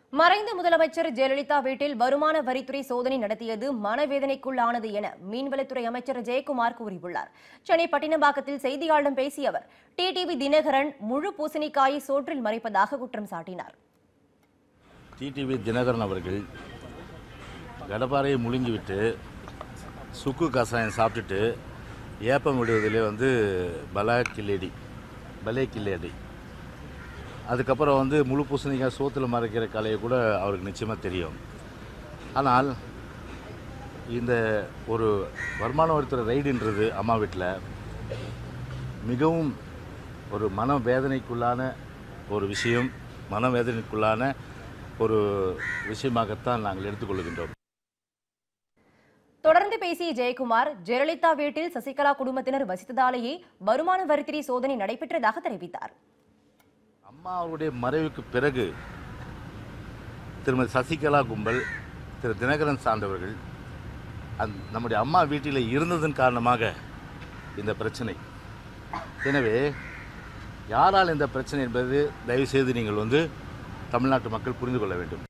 மறைந்த முதலமைச்சர் ஜெயலலிதா வீட்டில் வருமான வரித்துறை சோதனை நடத்தியது மனவேதனைக்குள்ளானது என மீன்வளத்துறை அமைச்சர் ஜெயக்குமார் கூறியுள்ளார் சென்னை பட்டினப்பாக்கத்தில் செய்தியாளர்களிடம் பேசிய அவர் டிடிவி தினகரன் முழு பூசணிக்காயை சோற்றில் மறைப்பதாக குற்றம் சாட்டினார் டிடிவி தினகரன் அவர்கள் கடப்பாறையை முழுங்கிவிட்டு சுக்கு கஷாயம் சாப்பிட்டுட்டு ஏப்பம் விடுவதிலே வந்து பலா கில்லேடி பலே கில்லேடி அதுக்கப்புறம் வந்து முழு பூசணிக்காய் சோத்தில் மறைக்கிற கலையை கூட அவருக்கு நிச்சயமாக தெரியும் ஆனால் இந்த ஒரு வருமான வரித்துறை ரைடுன்றது அம்மா வீட்டில் மிகவும் ஒரு மன வேதனைக்குள்ளான ஒரு விஷயம் மனவேதனைக்குள்ளான ஒரு விஷயமாகத்தான் நாங்கள் எடுத்துக்கொள்கின்றோம் தொடர்ந்து பேசிய ஜெயக்குமார் ஜெயலலிதா வீட்டில் சசிகலா குடும்பத்தினர் வசித்ததாலேயே வருமான வரித்துறை சோதனை நடைபெற்றதாக தெரிவித்தார் அம்மா அவருடைய மறைவுக்கு பிறகு திருமதி சசிகலா கும்பல் திரு தினகரன் சார்ந்தவர்கள் அந் நம்முடைய அம்மா வீட்டில் இருந்ததன் காரணமாக இந்த பிரச்சனை எனவே யாரால் இந்த பிரச்சனை என்பது தயவுசெய்து நீங்கள் வந்து தமிழ்நாட்டு மக்கள் புரிந்து கொள்ள வேண்டும்